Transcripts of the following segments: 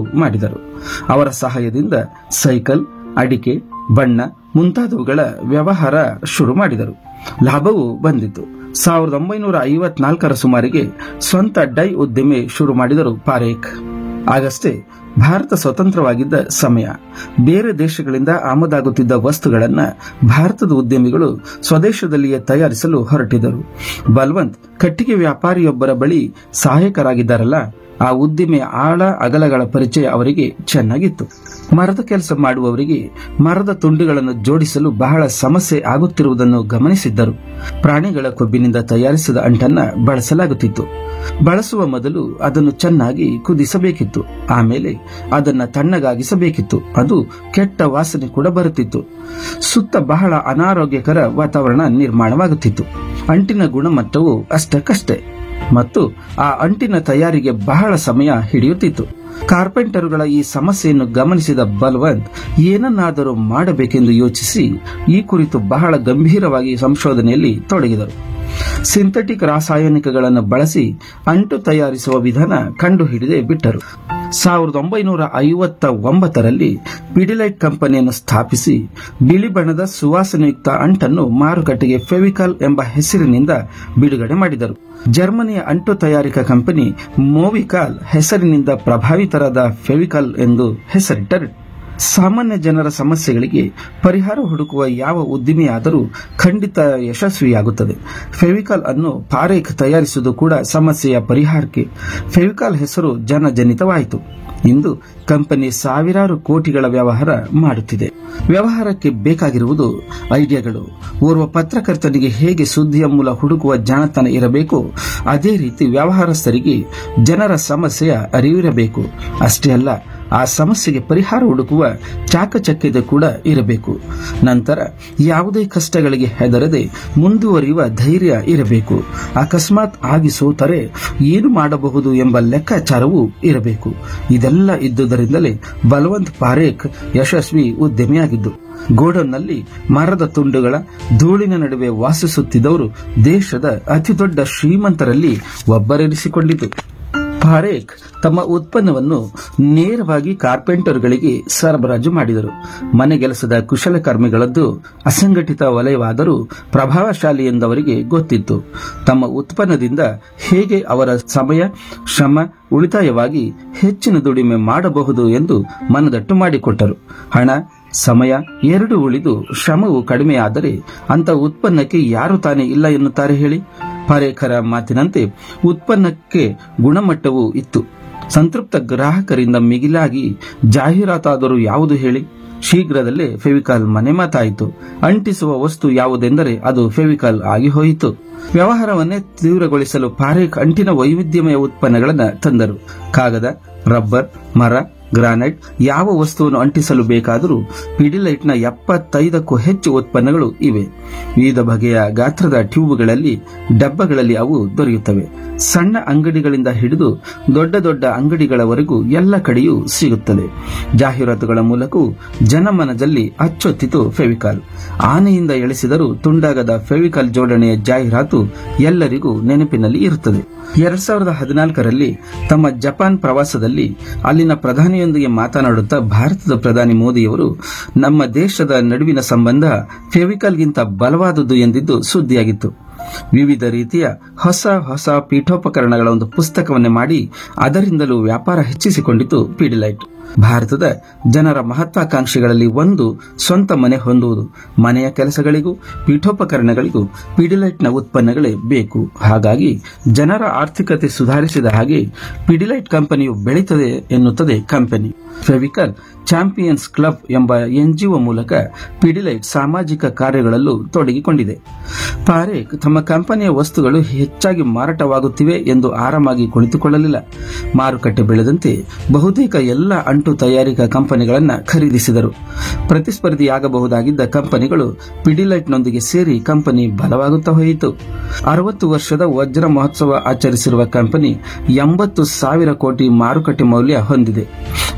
ಮಾಡಿದರು ಅವರ ಸಹಾಯದಿಂದ ಸೈಕಲ್ ಅಡಿಕೆ ಬಣ್ಣ ಮುಂತಾದವುಗಳ ವ್ಯವಹಾರ ಶುರು ಮಾಡಿದರು ಲಾಭವೂ ಬಂದಿತು ಸಾವಿರದ ಒಂಬೈನೂರ ಐವತ್ನಾಲ್ಕರ ಸುಮಾರಿಗೆ ಸ್ವಂತ ಡೈ ಉದ್ದಿಮೆ ಶುರು ಮಾಡಿದರು ಪಾರೇಖ್ ಆಗಷ್ಟೇ ಭಾರತ ಸ್ವತಂತ್ರವಾಗಿದ್ದ ಸಮಯ ಬೇರೆ ದೇಶಗಳಿಂದ ಆಮದಾಗುತ್ತಿದ್ದ ವಸ್ತುಗಳನ್ನು ಭಾರತದ ಉದ್ಯಮಿಗಳು ಸ್ವದೇಶದಲ್ಲಿಯೇ ತಯಾರಿಸಲು ಹೊರಟಿದರು ಬಲ್ವಂತ್ ಕಟ್ಟಿಗೆ ವ್ಯಾಪಾರಿಯೊಬ್ಬರ ಬಳಿ ಸಹಾಯಕರಾಗಿದ್ದಾರಲ್ಲ ಆ ಉದ್ದಿಮೆ ಆಳ ಅಗಲಗಳ ಪರಿಚಯ ಅವರಿಗೆ ಚೆನ್ನಾಗಿತ್ತು ಮರದ ಕೆಲಸ ಮಾಡುವವರಿಗೆ ಮರದ ತುಂಡುಗಳನ್ನು ಜೋಡಿಸಲು ಬಹಳ ಸಮಸ್ಯೆ ಆಗುತ್ತಿರುವುದನ್ನು ಗಮನಿಸಿದ್ದರು ಪ್ರಾಣಿಗಳ ಕೊಬ್ಬಿನಿಂದ ತಯಾರಿಸಿದ ಅಂಟನ್ನ ಬಳಸಲಾಗುತ್ತಿತ್ತು ಬಳಸುವ ಮೊದಲು ಅದನ್ನು ಚೆನ್ನಾಗಿ ಕುದಿಸಬೇಕಿತ್ತು ಆಮೇಲೆ ಅದನ್ನ ತಣ್ಣಗಾಗಿಸಬೇಕಿತ್ತು ಅದು ಕೆಟ್ಟ ವಾಸನೆ ಕೂಡ ಬರುತ್ತಿತ್ತು ಸುತ್ತ ಬಹಳ ಅನಾರೋಗ್ಯಕರ ವಾತಾವರಣ ನಿರ್ಮಾಣವಾಗುತ್ತಿತ್ತು ಅಂಟಿನ ಗುಣಮಟ್ಟವು ಅಷ್ಟಕ್ಕಷ್ಟೇ ಮತ್ತು ಆ ಅಂಟಿನ ತಯಾರಿಗೆ ಬಹಳ ಸಮಯ ಹಿಡಿಯುತ್ತಿತ್ತು ಕಾರ್ಪೆಂಟರುಗಳ ಈ ಸಮಸ್ಯೆಯನ್ನು ಗಮನಿಸಿದ ಬಲ್ವಂತ್ ಏನನ್ನಾದರೂ ಮಾಡಬೇಕೆಂದು ಯೋಚಿಸಿ ಈ ಕುರಿತು ಬಹಳ ಗಂಭೀರವಾಗಿ ಸಂಶೋಧನೆಯಲ್ಲಿ ತೊಡಗಿದರು ಸಿಂಥೆಟಿಕ್ ರಾಸಾಯನಿಕಗಳನ್ನು ಬಳಸಿ ಅಂಟು ತಯಾರಿಸುವ ವಿಧಾನ ಕಂಡುಹಿಡಿದೇ ಬಿಟ್ಟರು ಸಾವಿರದ ಒಂಬೈನೂರ ಐವತ್ತ ಒಂಬತ್ತರಲ್ಲಿ ಪಿಡಿಲೈಟ್ ಕಂಪನಿಯನ್ನು ಸ್ಥಾಪಿಸಿ ಬಿಳಿ ಬಣ್ಣದ ಸುವಾಸನೆಯುಕ್ತ ಅಂಟನ್ನು ಮಾರುಕಟ್ಟೆಗೆ ಫೆವಿಕಾಲ್ ಎಂಬ ಹೆಸರಿನಿಂದ ಬಿಡುಗಡೆ ಮಾಡಿದರು ಜರ್ಮನಿಯ ಅಂಟು ತಯಾರಿಕಾ ಕಂಪನಿ ಮೋವಿಕಾಲ್ ಹೆಸರಿನಿಂದ ಪ್ರಭಾವಿತರಾದ ಫೆವಿಕಾಲ್ ಎಂದು ಹೆಸರಿಟ್ಟರು ಸಾಮಾನ್ಯ ಜನರ ಸಮಸ್ಯೆಗಳಿಗೆ ಪರಿಹಾರ ಹುಡುಕುವ ಯಾವ ಉದ್ದಿಮೆಯಾದರೂ ಖಂಡಿತ ಯಶಸ್ವಿಯಾಗುತ್ತದೆ ಫೆವಿಕಾಲ್ ಅನ್ನು ಪಾರೇಖ್ ತಯಾರಿಸುವುದು ಕೂಡ ಸಮಸ್ಯೆಯ ಪರಿಹಾರಕ್ಕೆ ಫೆವಿಕಾಲ್ ಹೆಸರು ಜನಜನಿತವಾಯಿತು ಇಂದು ಕಂಪನಿ ಸಾವಿರಾರು ಕೋಟಿಗಳ ವ್ಯವಹಾರ ಮಾಡುತ್ತಿದೆ ವ್ಯವಹಾರಕ್ಕೆ ಬೇಕಾಗಿರುವುದು ಐಡಿಯಾಗಳು ಓರ್ವ ಪತ್ರಕರ್ತನಿಗೆ ಹೇಗೆ ಸುದ್ದಿಯ ಮೂಲ ಹುಡುಕುವ ಜಾಣತನ ಇರಬೇಕು ಅದೇ ರೀತಿ ವ್ಯವಹಾರಸ್ಥರಿಗೆ ಜನರ ಸಮಸ್ಯೆಯ ಅರಿವಿರಬೇಕು ಅಷ್ಟೇ ಅಲ್ಲ ಆ ಸಮಸ್ಯೆಗೆ ಪರಿಹಾರ ಹುಡುಕುವ ಚಾಕಚಕ್ಯತೆ ಕೂಡ ಇರಬೇಕು ನಂತರ ಯಾವುದೇ ಕಷ್ಟಗಳಿಗೆ ಹೆದರದೆ ಮುಂದುವರಿಯುವ ಧೈರ್ಯ ಇರಬೇಕು ಅಕಸ್ಮಾತ್ ಆಗಿ ಸೋತರೆ ಏನು ಮಾಡಬಹುದು ಎಂಬ ಲೆಕ್ಕಾಚಾರವೂ ಇರಬೇಕು ಇದೆಲ್ಲ ಇದ್ದುದರಿಂದಲೇ ಬಲವಂತ್ ಪಾರೇಖ್ ಯಶಸ್ವಿ ಉದ್ಯಮಿಯಾಗಿದ್ದು ಗೋಡನ್ನಲ್ಲಿ ಮರದ ತುಂಡುಗಳ ಧೂಳಿನ ನಡುವೆ ವಾಸಿಸುತ್ತಿದ್ದವರು ದೇಶದ ಅತಿದೊಡ್ಡ ಶ್ರೀಮಂತರಲ್ಲಿ ಒಬ್ಬರೆನಿಸಿಕೊಂಡಿತು ಪಾರೇಖ್ ತಮ್ಮ ಉತ್ಪನ್ನವನ್ನು ನೇರವಾಗಿ ಕಾರ್ಪೆಂಟರ್ಗಳಿಗೆ ಸರಬರಾಜು ಮಾಡಿದರು ಮನೆಗೆಲಸದ ಕುಶಲಕರ್ಮಿಗಳದ್ದು ಅಸಂಘಟಿತ ವಲಯವಾದರೂ ಪ್ರಭಾವಶಾಲಿ ಎಂದವರಿಗೆ ಗೊತ್ತಿತ್ತು ತಮ್ಮ ಉತ್ಪನ್ನದಿಂದ ಹೇಗೆ ಅವರ ಸಮಯ ಶ್ರಮ ಉಳಿತಾಯವಾಗಿ ಹೆಚ್ಚಿನ ದುಡಿಮೆ ಮಾಡಬಹುದು ಎಂದು ಮನದಟ್ಟು ಮಾಡಿಕೊಟ್ಟರು ಹಣ ಸಮಯ ಎರಡು ಉಳಿದು ಶ್ರಮವು ಕಡಿಮೆಯಾದರೆ ಅಂತ ಉತ್ಪನ್ನಕ್ಕೆ ಯಾರು ತಾನೇ ಇಲ್ಲ ಎನ್ನುತ್ತಾರೆ ಹೇಳಿ ಪಾರೇಖರ ಮಾತಿನಂತೆ ಉತ್ಪನ್ನಕ್ಕೆ ಗುಣಮಟ್ಟವೂ ಇತ್ತು ಸಂತೃಪ್ತ ಗ್ರಾಹಕರಿಂದ ಮಿಗಿಲಾಗಿ ಜಾಹೀರಾತಾದರೂ ಯಾವುದು ಹೇಳಿ ಶೀಘ್ರದಲ್ಲೇ ಫೆವಿಕಾಲ್ ಮನೆ ಮಾತಾಯಿತು ಅಂಟಿಸುವ ವಸ್ತು ಯಾವುದೆಂದರೆ ಅದು ಫೆವಿಕಾಲ್ ಆಗಿ ಹೋಯಿತು ವ್ಯವಹಾರವನ್ನೇ ತೀವ್ರಗೊಳಿಸಲು ಪಾರೇಖ್ ಅಂಟಿನ ವೈವಿಧ್ಯಮಯ ಉತ್ಪನ್ನಗಳನ್ನು ತಂದರು ಕಾಗದ ರಬ್ಬರ್ ಮರ ಗ್ರಾನೈಟ್ ಯಾವ ವಸ್ತುವನ್ನು ಅಂಟಿಸಲು ಬೇಕಾದರೂ ಪಿಡಿಲೈಟ್ನ ಎಪ್ಪತ್ತೈದಕ್ಕೂ ಹೆಚ್ಚು ಉತ್ಪನ್ನಗಳು ಇವೆ ವಿವಿಧ ಬಗೆಯ ಗಾತ್ರದ ಟ್ಯೂಬ್ಗಳಲ್ಲಿ ಡಬ್ಬಗಳಲ್ಲಿ ಅವು ದೊರೆಯುತ್ತವೆ ಸಣ್ಣ ಅಂಗಡಿಗಳಿಂದ ಹಿಡಿದು ದೊಡ್ಡ ದೊಡ್ಡ ಅಂಗಡಿಗಳವರೆಗೂ ಎಲ್ಲ ಕಡೆಯೂ ಸಿಗುತ್ತದೆ ಜಾಹೀರಾತುಗಳ ಮೂಲಕವೂ ಜನಮನದಲ್ಲಿ ಅಚ್ಚೊತ್ತಿತು ಫೆವಿಕಾಲ್ ಆನೆಯಿಂದ ಎಳೆಸಿದರೂ ತುಂಡಾಗದ ಫೆವಿಕಾಲ್ ಜೋಡಣೆಯ ಜಾಹೀರಾತು ಎಲ್ಲರಿಗೂ ನೆನಪಿನಲ್ಲಿ ಇರುತ್ತದೆ ಎರಡ್ ಸಾವಿರದ ಹದಿನಾಲ್ಕರಲ್ಲಿ ತಮ್ಮ ಜಪಾನ್ ಪ್ರವಾಸದಲ್ಲಿ ಅಲ್ಲಿನ ಪ್ರಧಾನಿಯೊಂದಿಗೆ ಮಾತನಾಡುತ್ತಾ ಭಾರತದ ಪ್ರಧಾನಿ ಮೋದಿಯವರು ನಮ್ಮ ದೇಶದ ನಡುವಿನ ಸಂಬಂಧ ಫೆವಿಕಾಲ್ಗಿಂತ ಬಲವಾದುದು ಎಂದಿದ್ದು ಸುದ್ದಿಯಾಗಿತ್ತು ವಿವಿಧ ರೀತಿಯ ಹೊಸ ಹೊಸ ಪೀಠೋಪಕರಣಗಳ ಒಂದು ಪುಸ್ತಕವನ್ನೇ ಮಾಡಿ ಅದರಿಂದಲೂ ವ್ಯಾಪಾರ ಹೆಚ್ಚಿಸಿಕೊಂಡಿತು ಪಿಡಿಲೈಟ್ ಭಾರತದ ಜನರ ಮಹತ್ವಾಕಾಂಕ್ಷೆಗಳಲ್ಲಿ ಒಂದು ಸ್ವಂತ ಮನೆ ಹೊಂದುವುದು ಮನೆಯ ಕೆಲಸಗಳಿಗೂ ಪೀಠೋಪಕರಣಗಳಿಗೂ ಪಿಡಿಲೈಟ್ನ ಉತ್ಪನ್ನಗಳೇ ಬೇಕು ಹಾಗಾಗಿ ಜನರ ಆರ್ಥಿಕತೆ ಸುಧಾರಿಸಿದ ಹಾಗೆ ಪಿಡಿಲೈಟ್ ಕಂಪನಿಯು ಬೆಳೀತದೆ ಎನ್ನುತ್ತದೆ ಕಂಪನಿ ಫೆವಿಕಲ್ ಚಾಂಪಿಯನ್ಸ್ ಕ್ಲಬ್ ಎಂಬ ಎನ್ಜಿಒ ಮೂಲಕ ಪಿಡಿಲೈಟ್ ಸಾಮಾಜಿಕ ಕಾರ್ಯಗಳಲ್ಲೂ ತೊಡಗಿಕೊಂಡಿದೆ ಪಾರೇಖ್ ತಮ್ಮ ಕಂಪನಿಯ ವಸ್ತುಗಳು ಹೆಚ್ಚಾಗಿ ಮಾರಾಟವಾಗುತ್ತಿವೆ ಎಂದು ಆರಾಮಾಗಿ ಕುಳಿತುಕೊಳ್ಳಲಿಲ್ಲ ಮಾರುಕಟ್ಟೆ ಬೆಳೆದಂತೆ ಬಹುತೇಕ ಎಲ್ಲ ಅಂಟು ತಯಾರಿಕಾ ಕಂಪನಿಗಳನ್ನು ಖರೀದಿಸಿದರು ಪ್ರತಿಸ್ಪರ್ಧಿಯಾಗಬಹುದಾಗಿದ್ದ ಕಂಪನಿಗಳು ಪಿಡಿಲೈಟ್ನೊಂದಿಗೆ ಸೇರಿ ಕಂಪನಿ ಬಲವಾಗುತ್ತಾ ಹೋಯಿತು ಅರವತ್ತು ವರ್ಷದ ವಜ್ರ ಮಹೋತ್ಸವ ಆಚರಿಸಿರುವ ಕಂಪನಿ ಎಂಬತ್ತು ಸಾವಿರ ಕೋಟಿ ಮಾರುಕಟ್ಟೆ ಮೌಲ್ಯ ಹೊಂದಿದೆ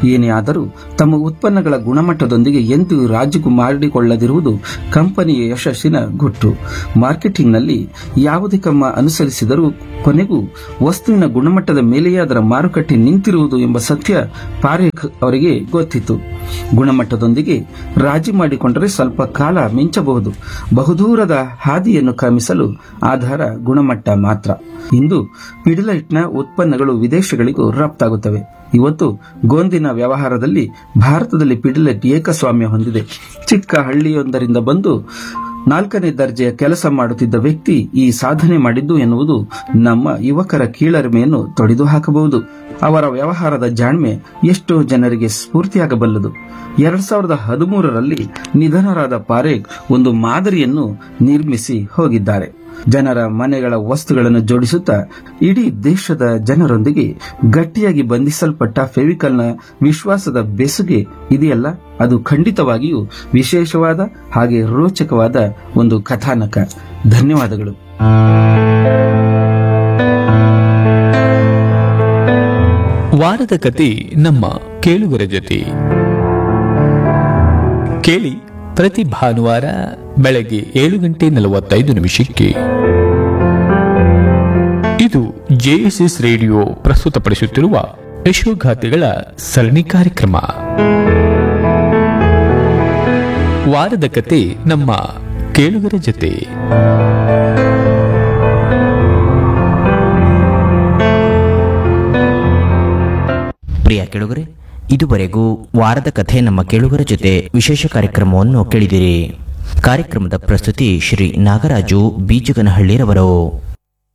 ಏನೇ ಆದರೂ ತಮ್ಮ ಉತ್ಪನ್ನಗಳ ಗುಣಮಟ್ಟದೊಂದಿಗೆ ಎಂದು ರಾಜಿಗೂ ಮಾಡಿಕೊಳ್ಳದಿರುವುದು ಕಂಪನಿಯ ಯಶಸ್ಸಿನ ಗುಟ್ಟು ಮಾರ್ಕೆಟಿಂಗ್ನಲ್ಲಿ ಯಾವುದೇ ಕ್ರಮ ಅನುಸರಿಸಿದರೂ ಕೊನೆಗೂ ವಸ್ತುವಿನ ಗುಣಮಟ್ಟದ ಮೇಲೆಯೇ ಅದರ ಮಾರುಕಟ್ಟೆ ನಿಂತಿರುವುದು ಎಂಬ ಸತ್ಯ ಪಾರೇಖ್ ಅವರಿಗೆ ಗೊತ್ತಿತ್ತು ಗುಣಮಟ್ಟದೊಂದಿಗೆ ರಾಜಿ ಮಾಡಿಕೊಂಡರೆ ಸ್ವಲ್ಪ ಕಾಲ ಮಿಂಚಬಹುದು ಬಹುದೂರದ ಹಾದಿಯನ್ನು ಕ್ರಮಿಸಲು ಆಧಾರ ಗುಣಮಟ್ಟ ಮಾತ್ರ ಇಂದು ಪಿಡಿಲೈಟ್ನ ಉತ್ಪನ್ನಗಳು ವಿದೇಶಗಳಿಗೂ ರಫ್ತಾಗುತ್ತವೆ ಇವತ್ತು ಗೋಂದಿನ ವ್ಯವಹಾರದಲ್ಲಿ ಭಾರತದಲ್ಲಿ ಪಿಡಿಲೈಟ್ ಏಕಸ್ವಾಮ್ಯ ಹೊಂದಿದೆ ಚಿಕ್ಕ ಹಳ್ಳಿಯೊಂದರಿಂದ ಬಂದು ನಾಲ್ಕನೇ ದರ್ಜೆಯ ಕೆಲಸ ಮಾಡುತ್ತಿದ್ದ ವ್ಯಕ್ತಿ ಈ ಸಾಧನೆ ಮಾಡಿದ್ದು ಎನ್ನುವುದು ನಮ್ಮ ಯುವಕರ ಕೀಳರಿಮೆಯನ್ನು ತೊಡೆದು ಹಾಕಬಹುದು ಅವರ ವ್ಯವಹಾರದ ಜಾಣ್ಮೆ ಎಷ್ಟೋ ಜನರಿಗೆ ಸ್ಫೂರ್ತಿಯಾಗಬಲ್ಲದು ಎರಡ್ ಸಾವಿರದ ಹದಿಮೂರರಲ್ಲಿ ನಿಧನರಾದ ಪಾರೇಖ್ ಒಂದು ಮಾದರಿಯನ್ನು ನಿರ್ಮಿಸಿ ಹೋಗಿದ್ದಾರೆ ಜನರ ಮನೆಗಳ ವಸ್ತುಗಳನ್ನು ಜೋಡಿಸುತ್ತಾ ಇಡೀ ದೇಶದ ಜನರೊಂದಿಗೆ ಗಟ್ಟಿಯಾಗಿ ಬಂಧಿಸಲ್ಪಟ್ಟ ಫೆವಿಕಲ್ನ ವಿಶ್ವಾಸದ ಬೆಸುಗೆ ಇದೆಯಲ್ಲ ಅದು ಖಂಡಿತವಾಗಿಯೂ ವಿಶೇಷವಾದ ಹಾಗೆ ರೋಚಕವಾದ ಒಂದು ಕಥಾನಕ ಧನ್ಯವಾದಗಳು ವಾರದ ಕತೆ ನಮ್ಮ ಕೇಳುಗರ ಜೊತೆ ಕೇಳಿ ಪ್ರತಿ ಭಾನುವಾರ ಬೆಳಗ್ಗೆ ಏಳು ಗಂಟೆ ನಲವತ್ತೈದು ನಿಮಿಷಕ್ಕೆ ಇದು ಜೆಎಸ್ಎಸ್ ರೇಡಿಯೋ ಪ್ರಸ್ತುತಪಡಿಸುತ್ತಿರುವ ಯಶೋಗಾಥೆಗಳ ಸರಣಿ ಕಾರ್ಯಕ್ರಮ ವಾರದ ಕತೆ ನಮ್ಮ ಕೇಳುಗರ ಜೊತೆ ಪ್ರಿಯ ಕೇಳುಗರೆ ಇದುವರೆಗೂ ವಾರದ ಕಥೆ ನಮ್ಮ ಕೇಳುಗರ ಜೊತೆ ವಿಶೇಷ ಕಾರ್ಯಕ್ರಮವನ್ನು ಕೇಳಿದಿರಿ ಕಾರ್ಯಕ್ರಮದ ಪ್ರಸ್ತುತಿ ಶ್ರೀ ನಾಗರಾಜು ಬೀಜಗನಹಳ್ಳಿರವರು